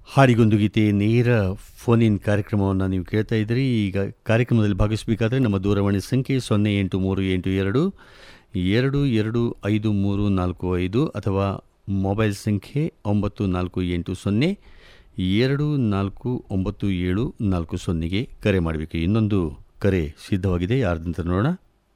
ಹಾಡಿಗೊಂದು ಗೀತೆ ನೇರ phone in ಕಾರ್ಯಕ್ರಮವನ್ನು ನೀವು ಕೇಳ್ತಾ ಇದ್ದೀರಿ ಈಗ ಕಾರ್ಯಕ್ರಮದಲ್ಲಿ ಭಾಗವಹಿಸಬೇಕಾದ್ರೆ ನಮ್ಮ ದೂರವಾಣಿ ಸಂಖ್ಯೆ ಸೊನ್ನೆ ಎಂಟು ಮೂರು ಎಂಟು ಎರಡು ಎರಡು ಎರಡು ಐದು ಮೂರು ನಾಲ್ಕು ಐದು ಅಥವಾ ಮೊಬೈಲ್ ಸಂಖ್ಯೆ ಒಂಬತ್ತು ನಾಲ್ಕು ಎಂಟು ಸೊನ್ನೆ ಎರಡು ನಾಲ್ಕು ಒಂಬತ್ತು ಏಳು ನಾಲ್ಕು ಸೊನ್ನೆಗೆ ಕರೆ ಮಾಡಬೇಕು ಇನ್ನೊಂದು ಕರೆ ಸಿದ್ಧವಾಗಿದೆ ಯಾರ್ದಂತ ನೋಡೋಣ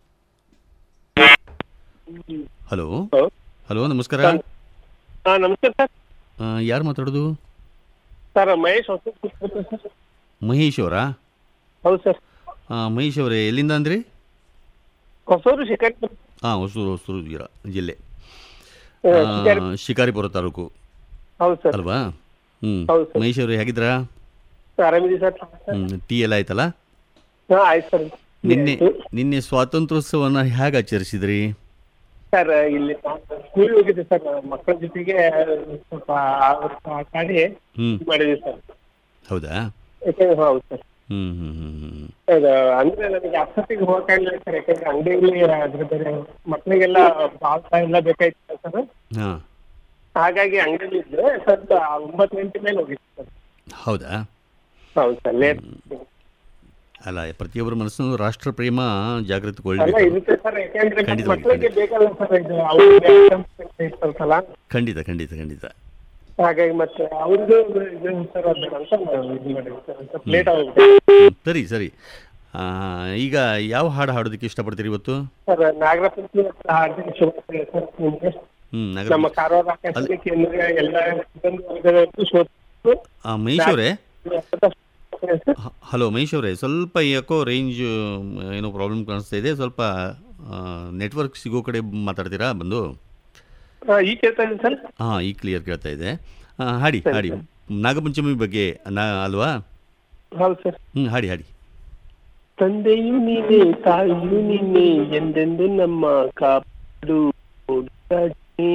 ಹಲೋ ಹಲೋ ಹಲೋ ನಮಸ್ಕಾರ ಹಾಂ ನಮಸ್ತೆ ಸರ್ ಆ, ಯಾರು ಮಾತಾಡೋದು ಸರ್ ಮಹೇಶ್ ಹೊಸ ಸರ್ ಮಹೇಶ್ ಅವರಾ ಹೌದು ಸರ್ ಆ, ಮಹೇಶ್ ಅವರೇ ಎಲ್ಲಿಂದ ಅಂದ್ರಿ ಹೊಸೂರು ಶಿಕಾರಿ ಹಾಂ ಹೊಸೂರು ಹೊಸೂರು ಜಿರಾ ಜಿಲ್ಲೆ ಆ, ಆ, ಶಿಕಾರಿ ಶಿಕಾರಿಪುರ ತಾಲೂಕು ಹೌದು ಸರ್ ಅಲ್ವಾ ಹ್ಞೂ ಹೌದು ಸರ್. ಮಹೇಶ್ ಅವರೇ ಹೇಗಿದ್ರಾ ಆರಾಮಿದ್ದೀವಿ ಸರ್ ಹ್ಞೂ ಟೀ ಎಲ್ಲ ಆಯ್ತಲ್ಲ ಹಾಂ ಆಯ್ತು ಸರ್ ನಿನ್ನೆ ನಿನ್ನೆ ಸ್ವಾತಂತ್ರ್ಯೋತ್ಸವನ ಹೇಗೆ ಆಚರಿಸಿದ್ರಿ ಸರ್ ಇಲ್ಲಿ ಸ್ಕೂಲ್ ಹೋಗಿದ್ದೆ ಸರ್ ಮಕ್ಕಳ ಜೊತೆಗೆ ಸ್ವಲ್ಪ ಅವ್ರ ಆಟ ಆಡಿ ಹ್ಞೂ ಇದು ಮಾಡಿದ್ವಿ ಸರ್ ಹೌದಾ ಯಾಕಂದ್ರೆ ಹೌದು ಸರ್ ಹ್ಞೂ ಹ್ಞೂ ಹ್ಞೂ ಹ್ಞೂ ಅದು ಅಂದ್ರೆ ನನಗೆ ಅಷ್ಟೊತ್ತಿಗೆ ಹೋಗಕ್ಕಾಗಿಲ್ಲ ಸರ್ ಯಾಕಂದ್ರೆ ಅಂಗಡಿಯಲ್ಲಿ ಅದ್ರ ಬೇರೆ ಮಕ್ಕಳಿಗೆಲ್ಲ ಬಾಲ್ಸ ಎಲ್ಲ ಬೇಕಾಯ್ತು ಸರ್ ಹಾಂ ಹಾಗಾಗಿ ಅಂಗಡಿಯಲ್ಲಿ ಇದ್ದೆ ಸ್ವಲ್ಪ ಒಂಬತ್ತು ಗಂಟೆ ಮೇಲೆ ಹೋಗಿದ್ದೆ ಸರ್ ಹೌದಾ ಹೌದು ಸರ್ ಲೇಟ್ ಅಲ್ಲ ಪ್ರತಿಯೊಬ್ಬರ ಮನಸ್ಸನ್ನು ರಾಷ್ಟ್ರ ಪ್ರೇಮ ಅಲ್ಲ ಜಾಗೃತಗೊಳ್ಬೇಕು ಇರುತ್ತೆ ಸರ್ ಯಾಕಂದ್ರೆ ಖಂಡಿತ, ಮಕ್ಕಳಿಗೆ ಬೇಕಲ್ಲ ಸರ್ ಇದು ಅವ್ರಿಗೆ ಇರ್ತಲ್ಲ ಖಂಡಿತ ಖಂಡಿತ ಖಂಡಿತ ಹಾಗಾಗಿ ಮತ್ತೆ ಅವ್ರಿಗೂ ಇದು ಸರ್ ಅದು ಅಂತ ನಾವು ಇದು ಮಾಡಿದ್ವಿ ಸರ್ ಸ್ವಲ್ಪ ಲೇಟ್ ಆಗುತ್ತೆ ಹ್ಮ್, ಸರಿ ಸರಿ ಆ, ಈಗ ಯಾವ ಹಾಡು ಹಾಡೋದಕ್ಕೆ ಇಷ್ಟಪಡ್ತೀರಿ ಇವತ್ತು ಸರ್ ನಾಗರ ಪಂಚಮಿ ಹತ್ರ ಹಾರ್ದಿಕ ಶುಭಾಶಯ ಸರ್ ನಿಮ್ಗೆ ಹ್ಞೂ ನಗರ ನಮ್ಮ ಕಾರವಾರ ಆಕಾಶವಾಣಿ ಕೇಂದ್ರ ಎಲ್ಲ ಸಿಬ್ಬಂದಿ ವರ್ಗದವರಿಗೂ ಶೋಧಿಸಲು ಆ, ಮಹೇಶ್ ಅವರೇ ಸರ್ ಹ- ಹಲೋ ಮಹೇಶ್ ಅವರೇ ಸ್ವಲ್ಪ ಯಾಕೋ ರೇಂಜ್ ಏನೋ ಪ್ರಾಬ್ಲಮ್ ಕಾಣಿಸ್ತಾ ಇದೆ ಸ್ವಲ್ಪ ನೆಟ್ವರ್ಕ್ ಸಿಗೋ ಕಡೆ ಮಾತಾಡ್ತೀರಾ ಬಂದು ಹಾ, ಈಗ ಕೇಳ್ತಾ ಇದ್ದೀನಿ ಸರ್ ಹಾಂ ಈಗ ಕ್ಲಿಯರ್ ಕೇಳ್ತಾ ಇದೆ ಆ, ಹಾಡಿ ಹಾಡಿ ನಾಗಪಂಚಮಿ ಬಗ್ಗೆ ನಾ ಅಲ್ವಾ ಹೌದು ಸರ್ ಹ್ಞೂ ಹಾಡಿ ಹಾಡಿ ತಂದೆಯು ನೀನೆ ತಾಯಿಯು ನೀನೆ ಎಂದೆಂದು ನಮ್ಮ ಕಾಪಾಡು ರಾಜನೇ,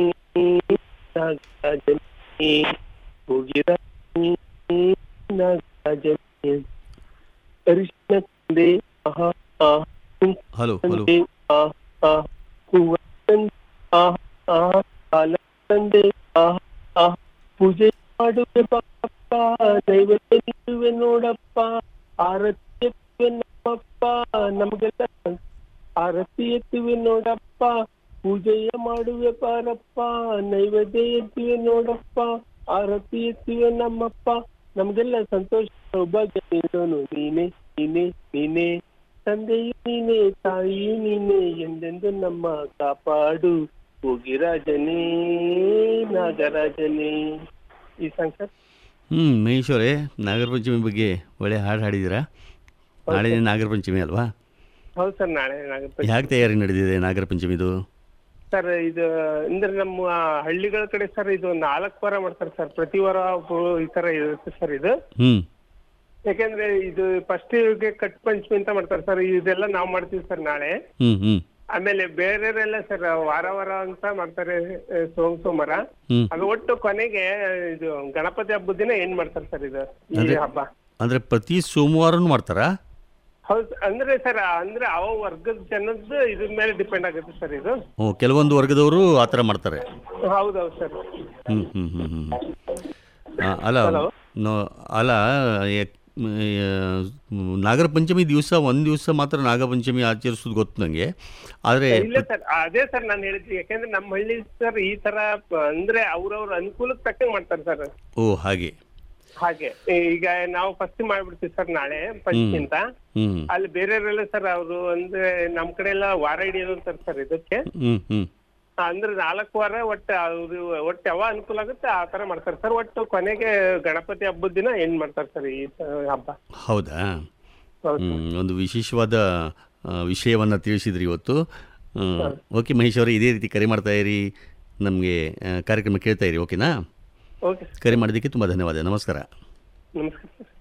ನಾಗರಾಜನೇ, ಭೋಗಿರಾಜನೇ, ನಾಗರಾಜನೇ. ಅರಿಶಿನ ತಂದೆ ಆಹಾ ಆಹಾ ಹಲೋ ಹಲೋ ತಂದೆ ಆಹಾ ಹೂವ ತಂದೆ ಆಹಾ ಆಹಾ ಕಾಲ ತಂದೆ ಆಹಾ ಆಹಾ ಪೂಜೆ ಮಾಡುವೆ ಬಾಪ್ಪ ನೈವೇದ್ಯ ನೀಡುವೆ ನೋಡಪ್ಪ ಆರತಿ ಎತ್ತುವೆ ನಮ್ಮಪ್ಪ ನಮಗೆಲ್ಲ ಆರತಿ ಎತ್ತುವೆ ನೋಡಪ್ಪ ಪೂಜೆಯ ಮಾಡುವೆ ಬಾರಪ್ಪ ನೈವೇದ್ಯ ಎತ್ತುವೆ ನೋಡಪ್ಪ ಆರತಿ ಎತ್ತುವೆ ನಮ್ಮಪ್ಪ ನಮಗೆಲ್ಲ ಸಂತೋಷ ಸೌಭಾಗ್ಯ ನೀಡೋನು ನೀನೆ ನೀನೆ ನೀನೆ ತಂದೆಯು ನೀನೆ ತಾಯಿಯು ನೀನೆ ಎಂದೆಂದು ನಮ್ಮ ಕಾಪಾಡು ಹೋಗಿರಾಜನೇ ನಾಗರಾಜನೇ ಈ ಸಾಂಗ್ ಸರ್ ಹ್ಞೂ ಮಹೇಶ್ ಅವರೇ ನಾಗರ ಪಂಚಮಿ ಬಗ್ಗೆ ಒಳ್ಳೆ ಹಾಡು ಹಾಡಿದ್ದೀರಾ ನಾಳೆ ನಾಗರ ಪಂಚಮಿ ಅಲ್ವಾ ಹೌದು ಸರ್ ನಾಳೆ ನಾಗಪ್ಪ ಹೇಗೆ ತಯಾರಿ ನಡೆದಿದೆ ನಾಗರ ಪಂಚಮಿದು ಸರ್ ಇದು ಅಂದ್ರೆ ನಮ್ಮ ಹಳ್ಳಿಗಳ ಕಡೆ ಸರ್ ಇದು ನಾಲ್ಕು ವಾರ ಮಾಡ್ತಾರೆ ಸರ್ ಪ್ರತಿ ವಾರ ಒಬ್ಬ- ಈ ತರ ಇರುತ್ತೆ ಸರ್ ಇದು ಹ್ಞೂ ಯಾಕೆಂದ್ರೆ ಇದು ಫಸ್ಟ್ ಗೆ ಕಟ್ ಪಂಚಮಿ ಅಂತ ಮಾಡ್ತಾರೆ ಸರ್ ಇದೆಲ್ಲ ನಾವು ಮಾಡ್ತೀವಿ ಸರ್ ನಾಳೆ ಹ್ಞೂ ಹ್ಞೂ ಆಮೇಲೆ ಬೇರೆಯವರೆಲ್ಲ ಸರ್ ವಾರ ವಾರ ಅಂತ ಮಾಡ್ತಾರೆ ಆ, ಸೋಮ ಸೋಮವಾರ ಹ್ಞೂ ಅದು ಒಟ್ಟು ಕೊನೆಗೆ ಇದು ಗಣಪತಿ ಹಬ್ಬದ ದಿನ ಏನ್ ಮಾಡ್ತಾರೆ ಸರ್ ಇದು ಈ ಅಂದ್ರೆ- ಹಬ್ಬ ಅಂದರೆ ಪ್ರತಿ ಸೋಮವಾರನೂ ಮಾಡ್ತಾರಾ ಹೌದು ಅಂದ್ರೆ ಸರ್ ಅಂದ್ರೆ ಅವ ವರ್ಗದ ಜನದ ಇದ್ರ ಮೇಲೆ ಡಿಪೆಂಡ್ ಆಗುತ್ತೆ ಸರ್ ಇದು ಹ್ಞೂ ಕೆಲವೊಂದು ವರ್ಗದವರು ಆ ಥರ ಮಾಡ್ತಾರೆ ಹೌದೌದು ಸರ್ ಹ್ಞೂ ಹ್ಞೂ ಹ್ಞೂ ಹ್ಞೂ ಆ, ಅಲ್ಲ Hello? ನೋ ಅಲ್ಲ ಯಾಕ್- ಮ್, ಆ, ನಾಗರ ಪಂಚಮಿ ದಿವಸ ಒಂದು ದಿವಸ ಮಾತ್ರ ನಾಗಪಂಚಮಿ ಆಚರಿಸೋದು ಗೊತ್ತು ನನಗೆ ಆದರೆ ಇಲ್ಲ ಸರ್ ಅದೇ ಸರ್ ನಾನು ಹೇಳಿದ್ವಿ ಯಾಕಂದ್ರೆ ನಮ್ಮ ಹಳ್ಳಿ ಸರ್ ಈ ತರ ಪ- ಅಂದ್ರೆ ಅವ್ರವ್ರ ಅನುಕೂಲಕ್ಕೆ ತಕ್ಕಂಗೆ ಮಾಡ್ತಾರೆ ಸರ್ ಓ ಹಾಗೆ ಹಾಗೆ ಈಗ ನಾವು ಫಸ್ಟ್ ಮಾಡ್ಬಿಡ್ತೀವಿ ಸರ್ ನಾಳೆ ಪಂಚಮಿಂತ ಹ್ಞೂ ಅಲ್ಲಿ ಬೇರೆಯವರೆಲ್ಲ ಸರ್ ಅವರು ಅಂದ್ರೆ ನಮ್ ಕಡೆ ಎಲ್ಲ ವಾರ ಹಿಡಿಯೋದು ಅಂತಾರೆ ಸರ್ ಇದಕ್ಕೆ ಹ್ಞೂ ಹ್ಞೂ ಅಂದ್ರೆ ನಾಲ್ಕು ವಾರ ಒಟ್ಟು ಅವ್ರು ಒಟ್ಟು ಯಾವ ಅನುಕೂಲ ಆಗುತ್ತೆ ಆ ತರ ಮಾಡ್ತಾರೆ ಸರ್ ಒಟ್ಟು ಕೊನೆಗೆ ಗಣಪತಿ ಹಬ್ಬದ ದಿನ ಏನ್ ಮಾಡ್ತಾರೆ ಸರ್ ಈ ತ- ಹಬ್ಬ ಹೌದಾ ಹೌದು ಹ್ಮ್, ಒಂದು ವಿಶೇಷವಾದ ವಿಷಯವನ್ನು ತಿಳಿಸಿದ್ರಿ ಇವತ್ತು ಓಕೆ ಮಹೇಶ್ ಅವರೇ ಇದೇ ರೀತಿ ಕರೆ ಮಾಡ್ತಾ ಇರಿ ನಮಗೆ ಕಾರ್ಯಕ್ರಮ ಕೇಳ್ತಾ ಇರಿ ಓಕೆನಾ ಓಕೆ ಕರೆ ಮಾಡೋದಕ್ಕೆ ತುಂಬ ಧನ್ಯವಾದ ನಮಸ್ಕಾರ ನಮಸ್ಕಾರ ಸರ್